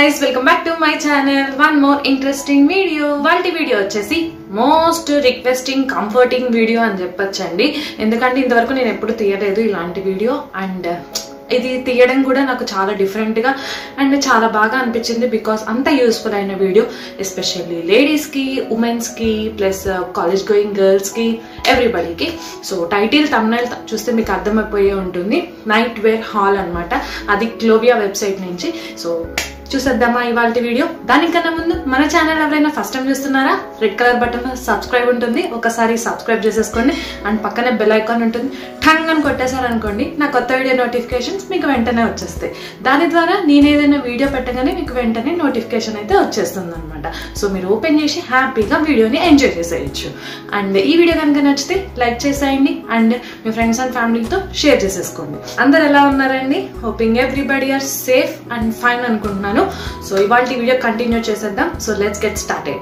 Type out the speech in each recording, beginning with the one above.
guys welcome back to my channel one more interesting video వాళ్ళ video వచ్చేసి most requesting comforting video అని చెప్పొచ్చండి ఎందుకంటే ఇంతవరకు నేను ఎప్పుడు తీయలేదు ఇలాంటి వీడియో అండ్ ఇది తీయడం కూడా నాకు చాలా డిఫరెంట్గా అండ్ చాలా బాగా అనిపించింది బికాస్ అంత యూస్ఫుల్ అయిన వీడియో ఎస్పెషల్లీ లేడీస్కి ఉమెన్స్కి ప్లస్ కాలేజ్ గోయింగ్ గర్ల్స్కి ఎవ్రీబడీకి సో టైటిల్ తమ్నైల్ చూస్తే మీకు అర్థమైపోయే ఉంటుంది నైట్ వేర్ హాల్ అన్నమాట అది క్లోవియా వెబ్సైట్ నుంచి సో చూసేద్దామా ఇవాళ వీడియో దానికన్నా ముందు మన ఛానల్ ఎవరైనా ఫస్ట్ టైం చూస్తున్నారా రెడ్ కలర్ బటన్ సబ్స్క్రైబ్ ఉంటుంది ఒకసారి సబ్స్క్రైబ్ చేసేసుకోండి అండ్ పక్కనే బెల్ ఐకాన్ ఉంటుంది ఠంగ్ అని కొట్టేశారనుకోండి నా కొత్త వీడియో నోటిఫికేషన్స్ మీకు వెంటనే వచ్చేస్తాయి దాని ద్వారా నేను ఏదైనా వీడియో పెట్టగానే మీకు వెంటనే నోటిఫికేషన్ అయితే వచ్చేస్తుంది అనమాట సో మీరు ఓపెన్ చేసి హ్యాపీగా వీడియోని ఎంజాయ్ చేసేయచ్చు అండ్ ఈ వీడియో కనుక నచ్చితే లైక్ చేసేయండి అండ్ మీ ఫ్రెండ్స్ అండ్ ఫ్యామిలీతో షేర్ చేసేసుకోండి అందరు ఎలా ఉన్నారండి hoping everybody are safe and fine అనుకుంటున్నాను సో ఇవాళ వీడియో కంటిన్యూ చేసేద్దాం సో లెట్స్ గెట్ స్టార్టెడ్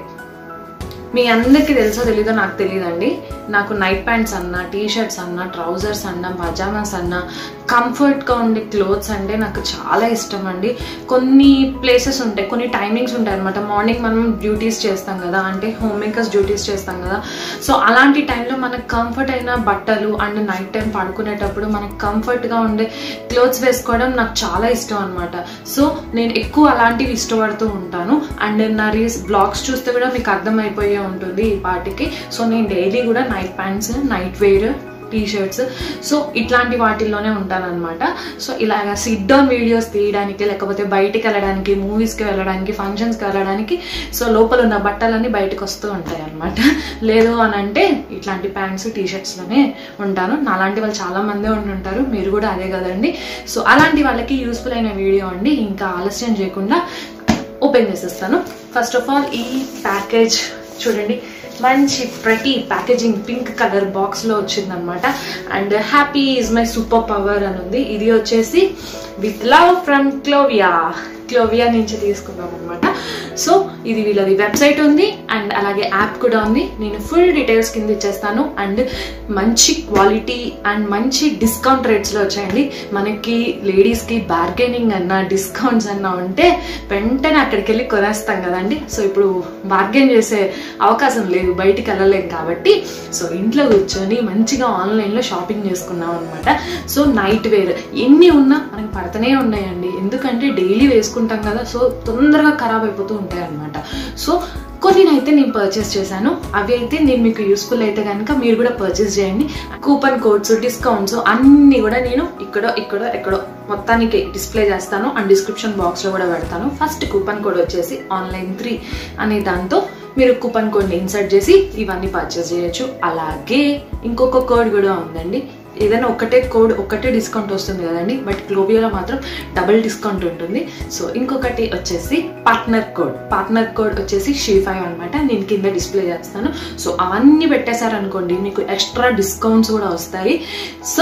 మీ అందరికీ తెలుసో తెలీదో నాకు తెలియదండి నాకు నైట్ ప్యాంట్స్ అన్నా టీ షర్ట్స్ అన్నా ట్రౌజర్స్ అన్నా పజామాస్ అన్నా కంఫర్ట్గా ఉండే క్లోత్స్ అంటే నాకు చాలా ఇష్టం అండి కొన్ని ప్లేసెస్ ఉంటాయి కొన్ని టైమింగ్స్ ఉంటాయి అనమాట మార్నింగ్ మనం డ్యూటీస్ చేస్తాం కదా అంటే హోమ్ మేకర్స్ డ్యూటీస్ చేస్తాం కదా సో అలాంటి టైంలో మనకు కంఫర్ట్ అయిన బట్టలు అండ్ నైట్ టైం పడుకునేటప్పుడు మనకు కంఫర్ట్గా ఉండే క్లోత్స్ వేసుకోవడం నాకు చాలా ఇష్టం అనమాట సో నేను ఎక్కువ అలాంటివి ఇష్టపడుతూ ఉంటాను అండ్ నా రీస్ బ్లాగ్స్ చూస్తే కూడా మీకు అర్థమైపోయే ఉంటుంది ఈ పాటికి సో నేను డైలీ కూడా night pants night wear T shirts so ఇట్లాంటి వాటిల్లోనే ఉంటానన్నమాట సో ఇలాగ సిట్ డౌన్ వీడియోస్ తీయడానికి లేకపోతే బయటికి వెళ్ళడానికి మూవీస్కి వెళ్ళడానికి ఫంక్షన్స్కి వెళ్ళడానికి సో లోపల ఉన్న బట్టలన్నీ బయటకు వస్తూ ఉంటాయి అనమాట లేదు అని అంటే ఇట్లాంటి ప్యాంట్స్ టీ షర్ట్స్లోనే ఉంటాను నాలాంటి వాళ్ళు చాలా మందే ఉండి ఉంటారు మీరు కూడా అదే కదండి సో అలాంటి వాళ్ళకి యూస్ఫుల్ అయిన వీడియో అండి ఇంకా ఆలస్యం చేయకుండా ఓపెన్ చేసేస్తాను ఫస్ట్ ఆఫ్ ఆల్ ఈ ప్యాకేజ్ చూడండి మంచి ప్రతి ప్యాకేజింగ్ పింక్ కలర్ బాక్స్లో వచ్చిందనమాట and happy is my super power అని ఉంది ఇది వచ్చేసి with love from Clovia Clovia నుంచి తీసుకున్నాం అనమాట సో ఇది వీళ్ళది వెబ్సైట్ ఉంది అండ్ అలాగే యాప్ కూడా ఉంది నేను ఫుల్ డీటెయిల్స్ కింద ఇచ్చేస్తాను అండ్ మంచి క్వాలిటీ అండ్ మంచి డిస్కౌంట్ రేట్స్లో వచ్చాయండి మనకి లేడీస్కి బార్గెనింగ్ అన్నా డిస్కౌంట్స్ అన్నా ఉంటే వెంటనే అక్కడికి వెళ్ళి కొనేస్తాం కదండి సో ఇప్పుడు బార్గెన్ చేసే అవకాశం లేదు బయటికి వెళ్ళలేం కాబట్టి సో ఇంట్లో కూర్చొని మంచిగా ఆన్లైన్లో షాపింగ్ చేసుకున్నాం అనమాట సో నైట్ వేర్ ఎన్ని ఉన్నా మనకి పడుతూనే ఉన్నాయండి ఎందుకంటే డైలీ వేసుకుంటాం కదా సో తొందరగా ఖరాబ్ అయిపోతూ ఉంటాయి అనమాట సో కొన్ని అయితే నేను పర్చేస్ చేశాను అవి అయితే నేను మీకు యూస్ఫుల్ అయితే కనుక మీరు కూడా పర్చేస్ చేయండి కూపన్ కోడ్స్ డిస్కౌంట్స్ అన్నీ కూడా నేను ఇక్కడో ఇక్కడో ఎక్కడో మొత్తానికి డిస్ప్లే చేస్తాను అండ్ డిస్క్రిప్షన్ బాక్స్లో కూడా పెడతాను ఫస్ట్ కూపన్ కోడ్ వచ్చేసి ఆన్లైన్ త్రీ అనే దాంతో మీరు కూపన్ కోడ్ని ఇన్సర్ట్ చేసి ఇవన్నీ పర్చేస్ చేయొచ్చు అలాగే ఇంకొక కోడ్ కూడా ఉందండి ఏదైనా ఒకటే కోడ్ ఒకటే డిస్కౌంట్ వస్తుంది కదండి బట్ గ్లోబియోలో మాత్రం డబుల్ డిస్కౌంట్ ఉంటుంది సో ఇంకొకటి వచ్చేసి పార్ట్నర్ కోడ్ పార్ట్నర్ కోడ్ వచ్చేసి షీ ఫైవ్ అనమాట నేను కింద డిస్ప్లే చేస్తాను సో అవన్నీ పెట్టేశారనుకోండి మీకు ఎక్స్ట్రా డిస్కౌంట్స్ కూడా వస్తాయి సో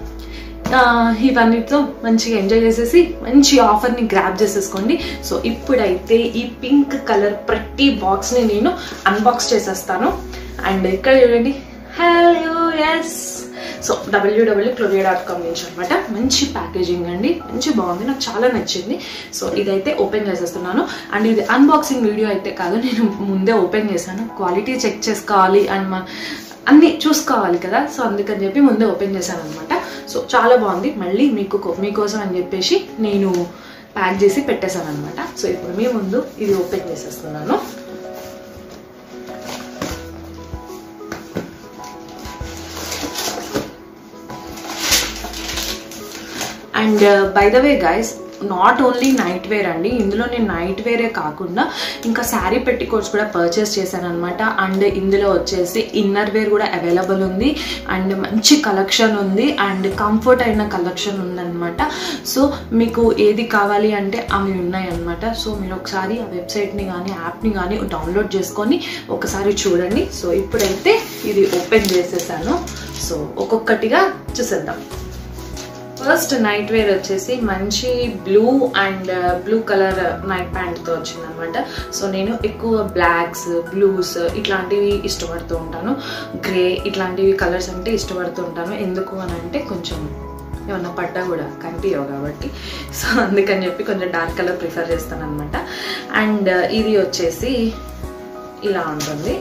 ఇవన్నీతో మంచిగా ఎంజాయ్ చేసేసి మంచి ఆఫర్ని గ్రాప్ చేసేసుకోండి సో ఇప్పుడైతే ఈ పింక్ కలర్ ప్రతి బాక్స్ని నేను అన్బాక్స్ చేసేస్తాను అండ్ ఇక్కడ చూడండి hello yes so WWW Clovia dot com నుంచి అనమాట మంచి ప్యాకేజింగ్ అండి మంచి బాగుంది నాకు చాలా నచ్చింది సో ఇదైతే ఓపెన్ చేసేస్తున్నాను అండ్ ఇది అన్బాక్సింగ్ వీడియో అయితే కాదు నేను ముందే ఓపెన్ చేశాను క్వాలిటీ చెక్ చేసుకోవాలి అండ్ మా అన్ని చూసుకోవాలి కదా సో అందుకని చెప్పి ముందే ఓపెన్ చేశాను అనమాట సో చాలా బాగుంది మళ్ళీ మీకు మీకోసం అని చెప్పేసి నేను ప్యాక్ చేసి పెట్టేశాను అనమాట సో ఇప్పుడు మీ ముందు ఇది ఓపెన్ చేసేస్తున్నాను and by the way guys not only night wear అండి ఇందులో నేను నైట్ వేరే కాకుండా ఇంకా శారీ పెట్టికోట్స్ కూడా పర్చేస్ చేశాను అనమాట అండ్ ఇందులో వచ్చేసి ఇన్నర్ వేర్ కూడా అవైలబుల్ ఉంది అండ్ మంచి కలెక్షన్ ఉంది అండ్ కంఫర్ట్ అయిన కలెక్షన్ ఉందన్నమాట సో మీకు ఏది కావాలి అంటే అవి ఉన్నాయన్నమాట సో మీరు ఒకసారి ఆ వెబ్సైట్ని కానీ యాప్ని కానీ డౌన్లోడ్ చేసుకొని ఒకసారి చూడండి సో ఇప్పుడైతే ఇది ఓపెన్ చేసేసాను సో ఒక్కొక్కటిగా చూసేద్దాం ఫస్ట్ నైట్ వేర్ వచ్చేసి మంచి blue and blue colour night ప్యాంట్తో వచ్చింది అనమాట సో నేను ఎక్కువ బ్లాక్స్ బ్లూస్ ఇట్లాంటివి ఇష్టపడుతూ ఉంటాను గ్రే ఇట్లాంటివి కలర్స్ అంటే ఇష్టపడుతూ ఉంటాను ఎందుకు అని అంటే కొంచెం ఏమన్నా పడ్డా కూడా కనిపించవు కాబట్టి సో అందుకని చెప్పి కొంచెం డార్క్ కలర్ ప్రిఫర్ చేస్తాను అనమాట అండ్ ఇది వచ్చేసి ఇలా ఉంటుంది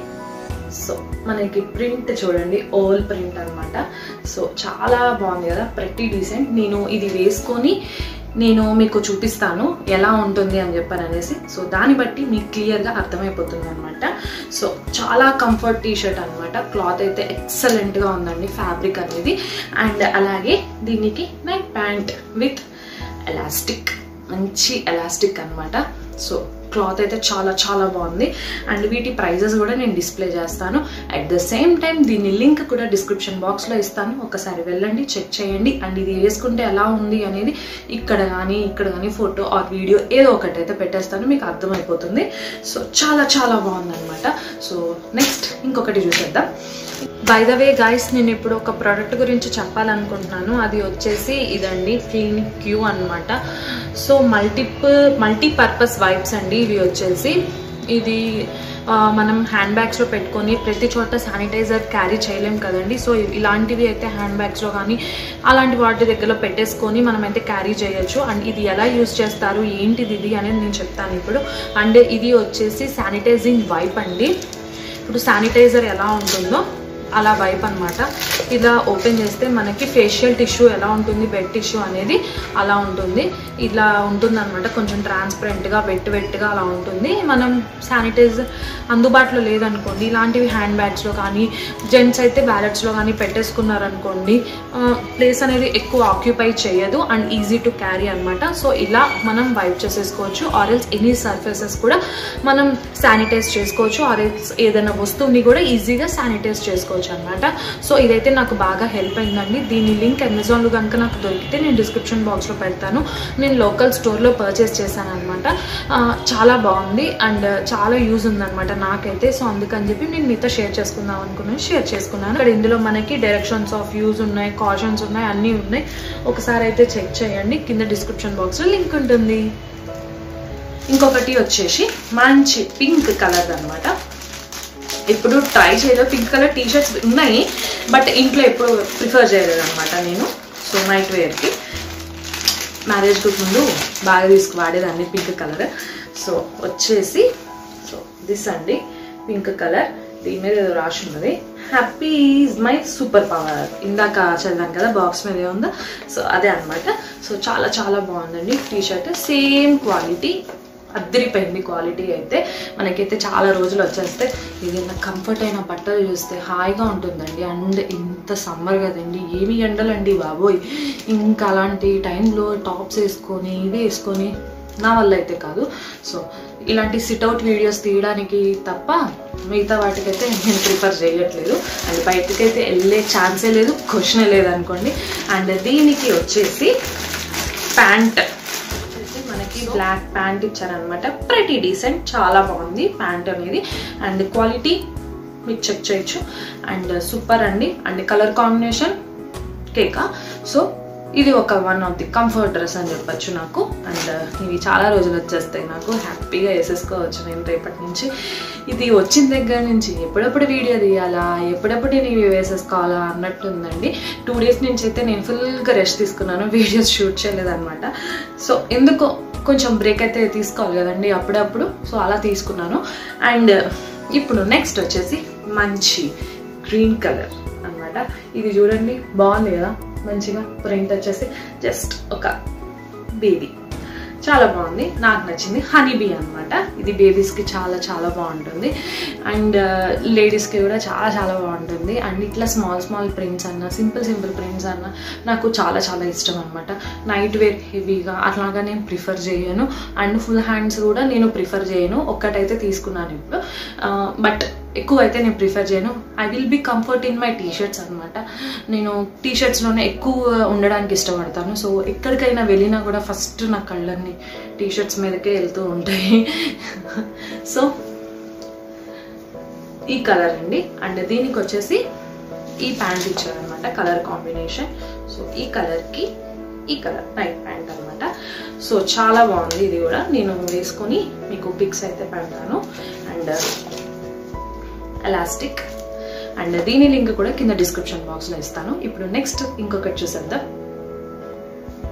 సో మనకి ప్రింట్ చూడండి ఓల్ ప్రింట్ అనమాట సో చాలా బాగుంది కదా ప్రతి డీసెంట్ నేను ఇది వేసుకొని నేను మీకు చూపిస్తాను ఎలా ఉంటుంది అని చెప్పాను అనేసి సో దాన్ని బట్టి మీకు క్లియర్గా అర్థమైపోతుంది అనమాట సో చాలా కంఫర్ట్ టీ షర్ట్ అనమాట క్లాత్ అయితే ఎక్సలెంట్గా ఉందండి ఫ్యాబ్రిక్ అనేది అండ్ అలాగే దీనికి నైట్ ప్యాంట్ విత్ ఎలాస్టిక్ మంచి ఎలాస్టిక్ అనమాట సో క్లాత్ అయితే చాలా చాలా బాగుంది అండ్ వీటి ప్రైజెస్ కూడా నేను డిస్ప్లే చేస్తాను అట్ ద సేమ్ టైం దీని లింక్ కూడా డిస్క్రిప్షన్ బాక్స్లో ఇస్తాను ఒకసారి వెళ్ళండి చెక్ చేయండి అండ్ ఇది వేసుకుంటే ఎలా ఉంది అనేది ఇక్కడ కానీ ఇక్కడ కానీ ఫోటో ఆర్ వీడియో ఏదో ఒకటి అయితే పెట్టేస్తాను మీకు అర్థమైపోతుంది సో చాలా చాలా బాగుందన్నమాట సో నెక్స్ట్ ఇంకొకటి చూసేద్దాం బై ద వే గాయస్ నేను ఇప్పుడు ఒక ప్రోడక్ట్ గురించి చెప్పాలనుకుంటున్నాను అది వచ్చేసి ఇదండి క్లినిక్ క్యూ అనమాట సో మల్టిపుల్ మల్టీపర్పస్ వైబ్స్ అండి ఇవి వచ్చేసి ఇది ఆ, మనం హ్యాండ్ బ్యాగ్స్లో పెట్టుకొని ప్రతి చోట శానిటైజర్ క్యారీ చేయలేం కదండి సో ఇలాంటివి అయితే హ్యాండ్ బ్యాగ్స్లో కానీ అలాంటి వాటి దగ్గరలో పెట్టేసుకొని మనం అయితే క్యారీ చేయొచ్చు అండ్ ఇది ఎలా యూస్ చేస్తారు ఏంటిది ఇది అనేది నేను చెప్తాను ఇప్పుడు అండ్ ఇది వచ్చేసి శానిటైజింగ్ వైప్ అండి ఇప్పుడు శానిటైజర్ ఎలా ఉంటుందో అలా వైప్ అనమాట ఇలా ఓపెన్ చేస్తే మనకి ఫేషియల్ టిష్యూ ఎలా ఉంటుంది బెడ్ టిష్యూ అనేది అలా ఉంటుంది ఇలా ఉంటుంది అనమాట కొంచెం ట్రాన్స్పరెంట్గా వెట్ వెట్గా అలా ఉంటుంది మనం శానిటైజర్ అందుబాటులో లేదనుకోండి ఇలాంటివి హ్యాండ్ బ్యాగ్స్లో కానీ జెంట్స్ అయితే బ్యాలెట్స్లో కానీ పెట్టేసుకున్నారనుకోండి ప్లేస్ అనేది ఎక్కువ ఆక్యుపై చేయదు అండ్ ఈజీ టు క్యారీ అనమాట సో ఇలా మనం వైప్ చేసేసుకోవచ్చు ఆరెల్స్ ఎనీ సర్ఫేసెస్ కూడా మనం శానిటైజ్ చేసుకోవచ్చు ఆరెల్స్ ఏదైనా వస్తువుని కూడా ఈజీగా శానిటైజ్ చేసుకోవచ్చు అనమాట సో ఇదైతే నాకు బాగా హెల్ప్ అయిందండి దీని లింక్ అమెజాన్లో కనుక నాకు దొరికితే నేను డిస్క్రిప్షన్ బాక్స్లో పెడతాను నేను లోకల్ స్టోర్లో పర్చేస్ చేశాను అనమాట చాలా బాగుంది అండ్ చాలా యూజ్ ఉందన్నమాట నాకైతే సో అందుకని చెప్పి నేను మీతో షేర్ చేసుకుందాం అనుకున్నాను షేర్ చేసుకున్నాను ఇక్కడ ఇందులో మనకి డైరెక్షన్స్ ఆఫ్ యూజ్ ఉన్నాయి కాషన్స్ ఉన్నాయి అన్నీ ఉన్నాయి ఒకసారి అయితే చెక్ చేయండి కింద డిస్క్రిప్షన్ బాక్స్లో లింక్ ఉంటుంది ఇంకొకటి వచ్చేసి మంచి పింక్ కలర్ అన్నమాట ఇప్పుడు ట్రై చేయలేదు పింక్ కలర్ టీ షర్ట్స్ ఉన్నాయి బట్ ఇంట్లో ఎప్పుడు ప్రిఫర్ చేయలేదు అనమాట నేను సో నైట్ వేర్కి మ్యారేజ్కి ముందు బాగా తీసుకు వాడేదాన్ని పింక్ కలర్ సో వచ్చేసి సో దిస్ అండి పింక్ కలర్ దీని మీద ఏదో రాసి ఉన్నది happy is my super power ఇందాక చదివాను కదా బాక్స్ మీద ఉందా సో అదే అనమాట సో చాలా చాలా బాగుందండి టీ షర్ట్ సేమ్ క్వాలిటీ అద్దరిపోయింది క్వాలిటీ అయితే మనకైతే చాలా రోజులు వచ్చేస్తే ఏదైనా కంఫర్ట్ అయిన బట్టలు చూస్తే హాయిగా ఉంటుందండి అండ్ ఇంత సమ్మర్ కదండి ఏమి ఎండలండి బాబోయ్ ఇంకా అలాంటి టైంలో టాప్స్ వేసుకొని ఇవి వేసుకొని నా వల్ల అయితే కాదు సో ఇలాంటి సిట్అవుట్ వీడియోస్ తీయడానికి తప్ప మిగతా వాటికైతే నేను ప్రిఫర్ చేయట్లేదు అండ్ బయటకైతే వెళ్ళే ఛాన్సే లేదు క్వశ్చనే లేదనుకోండి అండ్ దీనికి వచ్చేసి ప్యాంట్ వచ్చేసి మనకి బ్లాక్ ప్యాంట్ ఇచ్చారనమాట ప్రతి డీసెంట్ చాలా బాగుంది ప్యాంట్ అనేది అండ్ క్వాలిటీ మీకు చెక్ చేయొచ్చు అండ్ సూపర్ అండి అండ్ కలర్ కాంబినేషన్ కేకా సో ఇది ఒక one of the comfort dress అని చెప్పొచ్చు నాకు అండ్ ఇవి చాలా రోజులు వచ్చేస్తాయి నాకు హ్యాపీగా వేసేసుకోవచ్చు నేను రేపటి నుంచి ఇది వచ్చిన దగ్గర నుంచి ఎప్పుడెప్పుడు వీడియో తీయాలా ఎప్పుడెప్పుడు నేను ఇవి వేసేసుకోవాలా అన్నట్టు ఉందండి టూ డేస్ నుంచి అయితే నేను ఫుల్గా రెస్ట్ తీసుకున్నాను వీడియోస్ షూట్ చేయలేదన్నమాట సో ఎందుకో కొంచెం బ్రేక్ అయితే తీసుకోవాలి కదండి అప్పుడప్పుడు సో అలా తీసుకున్నాను అండ్ ఇప్పుడు నెక్స్ట్ వచ్చేసి మంచి గ్రీన్ కలర్ అన్నమాట ఇది చూడండి బాగుంది కదా మంచిగా ప్రింట్ వచ్చేసి జస్ట్ ఒక బేబీ చాలా బాగుంది నాకు నచ్చింది హనీ బీ అనమాట ఇది బేబీస్కి చాలా చాలా బాగుంటుంది అండ్ లేడీస్కి కూడా చాలా చాలా బాగుంటుంది అండ్ ఇట్లా స్మాల్ స్మాల్ ప్రింట్స్ అన్న సింపుల్ సింపుల్ ప్రింట్స్ అన్న నాకు చాలా చాలా ఇష్టం అనమాట నైట్ వేర్ హెవీగా అట్లాగా నేను ప్రిఫర్ చేయను అండ్ ఫుల్ హ్యాండ్స్ కూడా నేను ప్రిఫర్ చేయను ఒక్కటైతే తీసుకున్నాను ఇప్పుడు బట్ ఎక్కువ అయితే నేను ప్రిఫర్ చేయను I will be comfort in my T shirts అనమాట నేను టీ షర్ట్స్లోనే ఎక్కువ ఉండడానికి ఇష్టపడతాను సో ఎక్కడికైనా వెళ్ళినా కూడా ఫస్ట్ నా కళ్ళన్నీ టీ షర్ట్స్ మీదకే వెళ్తూ ఉంటాయి సో ఈ కలర్ అండి అండ్ దీనికి వచ్చేసి ఈ ప్యాంట్ ఇచ్చారనమాట కలర్ కాంబినేషన్ సో ఈ కలర్కి ఈ కలర్ నైట్ ప్యాంట్ అనమాట సో చాలా బాగుంది ఇది కూడా నేను వేసుకొని మీకు పిక్స్ అయితే పెడతాను అండ్ ఎలాస్టిక్ అండ్ దీని లింక్ కూడా కింద డిస్క్రిప్షన్ బాక్స్లో ఇస్తాను ఇప్పుడు నెక్స్ట్ ఇంకొకటి చూసేద్దాం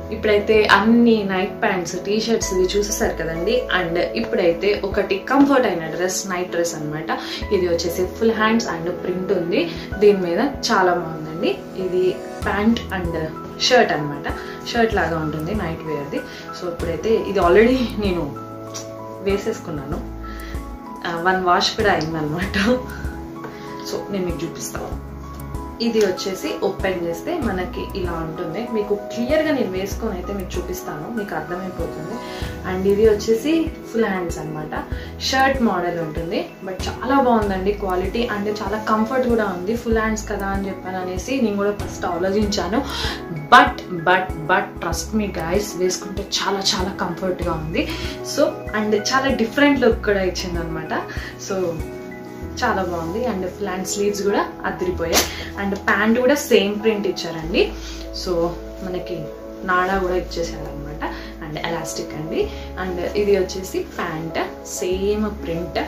ఇప్పుడైతే అన్ని నైట్ ప్యాంట్స్ టీ షర్ట్స్ ఇవి చూసేసారు కదండి అండ్ ఇప్పుడైతే ఒకటి కంఫర్ట్ అయిన డ్రెస్ నైట్ డ్రెస్ అన్నమాట ఇది వచ్చేసి ఫుల్ హ్యాండ్స్ అండ్ ప్రింట్ ఉంది దీని మీద చాలా బాగుందండి ఇది ప్యాంట్ అండ్ షర్ట్ అన్నమాట షర్ట్ లాగా ఉంటుంది నైట్ వేర్ది సో ఇప్పుడైతే ఇది ఆల్రెడీ నేను వేసేసుకున్నాను వన్ వాష్ కూడా అయిందనమాట సో నేను మీకు చూపిస్తాను ఇది వచ్చేసి ఓపెన్ చేస్తే మనకి ఇలా ఉంటుంది మీకు క్లియర్గా నేను వేసుకొని అయితే మీకు చూపిస్తాను మీకు అర్థమైపోతుంది అండ్ ఇది వచ్చేసి ఫుల్ హ్యాండ్స్ అన్నమాట షర్ట్ మోడల్ ఉంటుంది బట్ చాలా బాగుందండి క్వాలిటీ అండ్ చాలా కంఫర్ట్ కూడా ఉంది ఫుల్ హ్యాండ్స్ కదా అని చెప్పాను అనేసి నేను కూడా ఫస్ట్ ఆలోచించాను but but but trust me guys వేసుకుంటే చాలా చాలా కంఫర్ట్గా ఉంది సో అండ్ చాలా డిఫరెంట్ లుక్ కూడా ఇచ్చింది అనమాట సో చాలా బాగుంది అండ్ ప్లాంట్ స్లీవ్స్ కూడా అదిరిపోయాయి అండ్ ప్యాంట్ కూడా సేమ్ ప్రింట్ ఇచ్చారండి సో మనకి నాడా కూడా ఇచ్చేసారు అనమాట అండ్ ఎలాస్టిక్ అండి అండ్ ఇది వచ్చేసి ప్యాంట్ సేమ్ ప్రింట్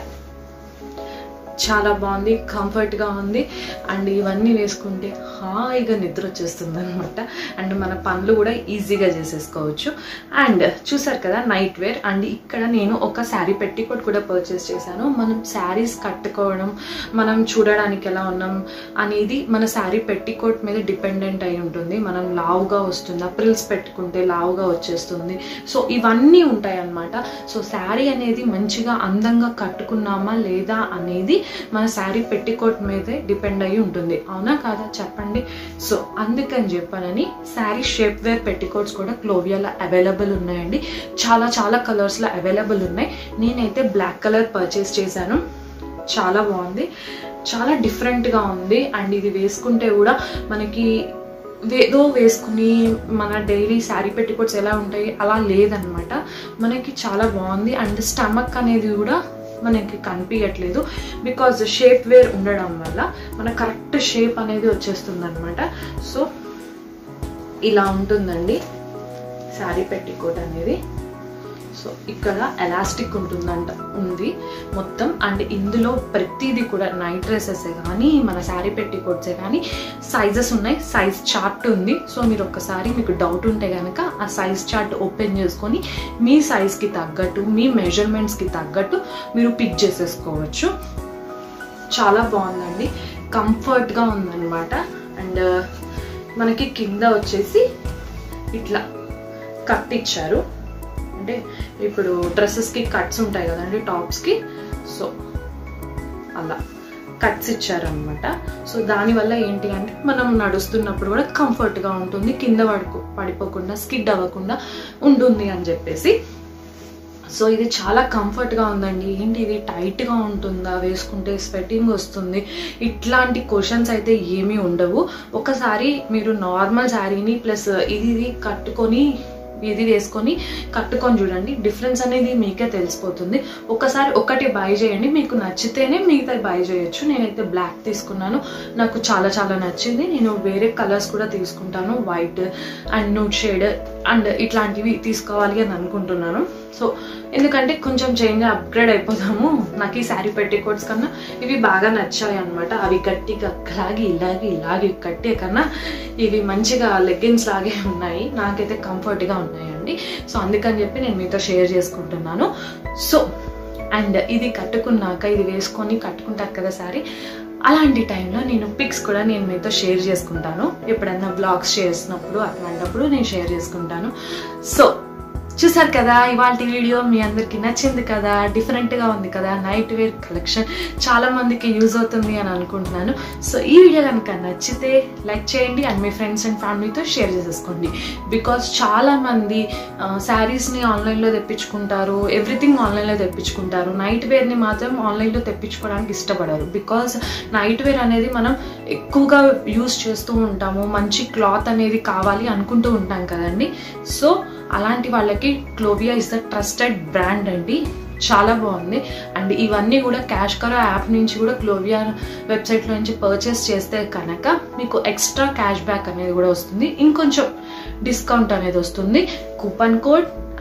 చాలా బాగుంది కంఫర్ట్గా ఉంది అండ్ ఇవన్నీ వేసుకుంటే హాయిగా నిద్ర వచ్చేస్తుంది అనమాట అండ్ మన పనులు కూడా ఈజీగా చేసేసుకోవచ్చు అండ్ చూసారు కదా నైట్ వేర్ అండ్ ఇక్కడ నేను ఒక శారీ పెట్టికోట్ కూడా పర్చేస్ చేశాను మనం శారీస్ కట్టుకోవడం మనం చూడడానికి ఎలా ఉన్నాం అనేది మన శారీ పెట్టికోట్ మీద డిపెండెంట్ అయి ఉంటుంది మనం లావుగా వస్తుందా ప్రిల్స్ పెట్టుకుంటే లావుగా వచ్చేస్తుంది సో ఇవన్నీ ఉంటాయి అన్నమాట సో శారీ అనేది మంచిగా అందంగా కట్టుకున్నామా లేదా అనేది మన శారీ పెట్టికోట్ మీదే డిపెండ్ అయి ఉంటుంది అవునా కాదా చెప్పండి సో అందుకని చెప్పానని శారీ షేప్ వేర్ పెట్టికోట్స్ కూడా క్లోవియాలో అవైలబుల్ ఉన్నాయండి చాలా చాలా కలర్స్లో అవైలబుల్ ఉన్నాయి నేనైతే బ్లాక్ కలర్ పర్చేస్ చేశాను చాలా బాగుంది చాలా డిఫరెంట్గా ఉంది అండ్ ఇది వేసుకుంటే కూడా మనకి ఏదో వేసుకుని మన డైలీ శారీ పెట్టికోట్స్ ఎలా ఉంటాయి అలా లేదనమాట మనకి చాలా బాగుంది అండ్ స్టమక్ అనేది కూడా మనకి కనిపించట్లేదు బికాజ్ షేప్ వేర్ ఉండడం వల్ల మన కరెక్ట్ షేప్ అనేది వచ్చేస్తుంది అనమాట సో ఇలా ఉంటుందండి శారీ పెట్టికోట్ అనేది సో ఇక్కడ ఎలాస్టిక్ ఉంటుందంట ఉంది మొత్తం అండ్ ఇందులో ప్రతిదీ కూడా నైట్ డ్రెస్సెస్ కానీ మన శారీ పెట్టికోట్సే కానీ సైజెస్ ఉన్నాయి సైజ్ చార్ట్ ఉంది సో మీరు ఒక్కసారి మీకు డౌట్ ఉంటే కనుక ఆ సైజ్ చార్ట్ ఓపెన్ చేసుకొని మీ సైజ్కి తగ్గట్టు మీ మెజర్మెంట్స్కి తగ్గట్టు మీరు పిక్ చేసేసుకోవచ్చు చాలా బాగుందండి కంఫర్ట్గా ఉందన్నమాట అండ్ మనకి కింద వచ్చేసి ఇట్లా కట్ ఇచ్చారు అంటే ఇప్పుడు డ్రెస్సెస్కి కట్స్ ఉంటాయి కదండి టాప్స్కి సో అలా కట్స్ ఇచ్చారనమాట సో దానివల్ల ఏంటి అంటే మనం నడుస్తున్నప్పుడు కూడా కంఫర్ట్గా ఉంటుంది కింద పడుకో పడిపోకుండా స్కిడ్ అవ్వకుండా ఉంటుంది అని చెప్పేసి సో ఇది చాలా కంఫర్ట్గా ఉందండి ఏంటి ఇది టైట్గా ఉంటుందా వేసుకుంటే స్వెటింగ్ వస్తుంది ఇట్లాంటి క్వశ్చన్స్ అయితే ఏమీ ఉండవు ఒకసారి మీరు నార్మల్ శారీని ప్లస్ ఇది ఇది కట్టుకొని ఇది వేసుకొని కట్టుకొని చూడండి డిఫరెన్స్ అనేది మీకే తెలిసిపోతుంది ఒకసారి ఒకటి బై చేయండి మీకు నచ్చితేనే మిగతా బై చేయొచ్చు నేనైతే బ్లాక్ తీసుకున్నాను నాకు చాలా చాలా నచ్చింది నేను వేరే కలర్స్ కూడా తీసుకుంటాను white and nude shade and ఇట్లాంటివి తీసుకోవాలి అని అనుకుంటున్నాను సో ఎందుకంటే కొంచెం చేంజ్ అప్గ్రేడ్ అయిపోదాము నాకు ఈ శారీ పెట్టికోట్స్ కన్నా ఇవి బాగా నచ్చాయి అనమాట అవి గట్టిగా అలాగే ఇలాగే ఇలాగే కట్టే కన్నా ఇవి మంచిగా లెగ్గిన్స్ లాగే ఉన్నాయి నాకైతే కంఫర్ట్గా ఉన్నాయండి సో అందుకని చెప్పి నేను మీతో షేర్ చేసుకుంటున్నాను సో అండ్ ఇది కట్టుకున్నాక ఇది వేసుకొని కట్టుకుంటారు కదా సారీ అలాంటి టైంలో నేను పిక్స్ కూడా నేను మీతో షేర్ చేసుకుంటాను ఎప్పుడన్నా బ్లాగ్స్ చేసినప్పుడు అట్లాంటప్పుడు నేను షేర్ చేసుకుంటాను సో చూసారు కదా ఇవాళ వీడియో మీ అందరికి నచ్చింది కదా డిఫరెంట్గా ఉంది కదా నైట్ వేర్ కలెక్షన్ చాలా మందికి యూజ్ అవుతుంది అని అనుకుంటున్నాను సో ఈ వీడియో కనుక నచ్చితే లైక్ చేయండి అండ్ మీ ఫ్రెండ్స్ అండ్ ఫ్యామిలీతో షేర్ చేసేసుకోండి బికాస్ చాలా మంది శారీస్ని ఆన్లైన్లో తెప్పించుకుంటారు ఎవ్రీథింగ్ ఆన్లైన్లో తెప్పించుకుంటారు నైట్ వేర్ని మాత్రం ఆన్లైన్లో తెప్పించుకోవడానికి ఇష్టపడరు బికాస్ నైట్ వేర్ అనేది మనం ఎక్కువగా యూస్ చేస్తూ ఉంటాము మంచి క్లాత్ అనేది కావాలి అనుకుంటూ ఉంటాం కదండి సో అలాంటి వాళ్ళకి Clovia is the trusted brand అండి చాలా బాగుంది అండ్ ఇవన్నీ కూడా క్యాష్ కరా యాప్ నుంచి కూడా క్లోవియా వెబ్సైట్లో నుంచి పర్చేస్ చేస్తే కనుక మీకు ఎక్స్ట్రా క్యాష్ బ్యాక్ అనేది కూడా వస్తుంది ఇంకొంచెం డిస్కౌంట్ అనేది వస్తుంది coupon code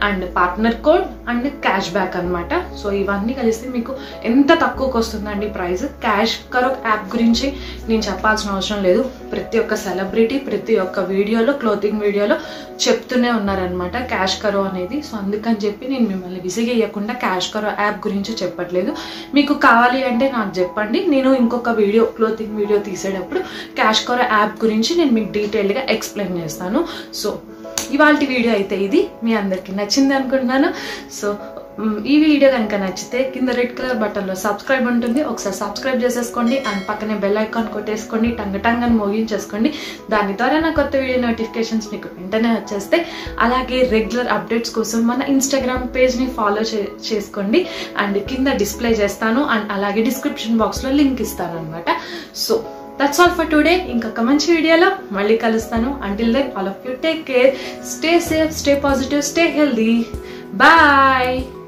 and partner code and cash back అనమాట సో ఇవన్నీ కలిస్తే మీకు ఎంత తక్కువకి వస్తుందండి ప్రైస్ క్యాష్ కరో యాప్ గురించి నేను చెప్పాల్సిన అవసరం లేదు ప్రతి ఒక్క సెలబ్రిటీ ప్రతి ఒక్క వీడియోలో క్లోతింగ్ వీడియోలో చెప్తూనే ఉన్నారనమాట క్యాష్ కరో అనేది సో అందుకని చెప్పి నేను మిమ్మల్ని విసిగేయకుండా క్యాష్ కరో యాప్ గురించి చెప్పట్లేదు మీకు కావాలి అంటే నాకు చెప్పండి నేను ఇంకొక వీడియో క్లోతింగ్ వీడియో తీసేటప్పుడు క్యాష్ కరో యాప్ గురించి నేను మీకు డీటెయిల్గా ఎక్స్ప్లెయిన్ చేస్తాను సో ఇవాళ వీడియో అయితే ఇది మీ అందరికీ నచ్చింది అనుకుంటున్నాను సో మ్, ఈ వీడియో కనుక నచ్చితే కింద రెడ్ కలర్ బటన్లో సబ్స్క్రైబ్ ఉంటుంది ఒకసారి సబ్స్క్రైబ్ చేసేసుకోండి అండ్ పక్కనే బెల్ ఐకాన్ కొట్టేసుకోండి టంగ టంగ్ అని మోగించేసుకోండి దాని ద్వారా నా కొత్త వీడియో నోటిఫికేషన్స్ మీకు వెంటనే వచ్చేస్తే అలాగే రెగ్యులర్ అప్డేట్స్ కోసం మన ఇన్స్టాగ్రామ్ పేజ్ని ఫాలో చే చేసుకోండి అండ్ కింద డిస్ప్లే చేస్తాను అండ్ అలాగే డిస్క్రిప్షన్ బాక్స్లో లింక్ ఇస్తాను అనమాట so that's all for today ఇంకొక మంచి వీడియోలో మళ్ళీ కలుస్తాను until then all of you take care stay safe stay positive stay healthy bye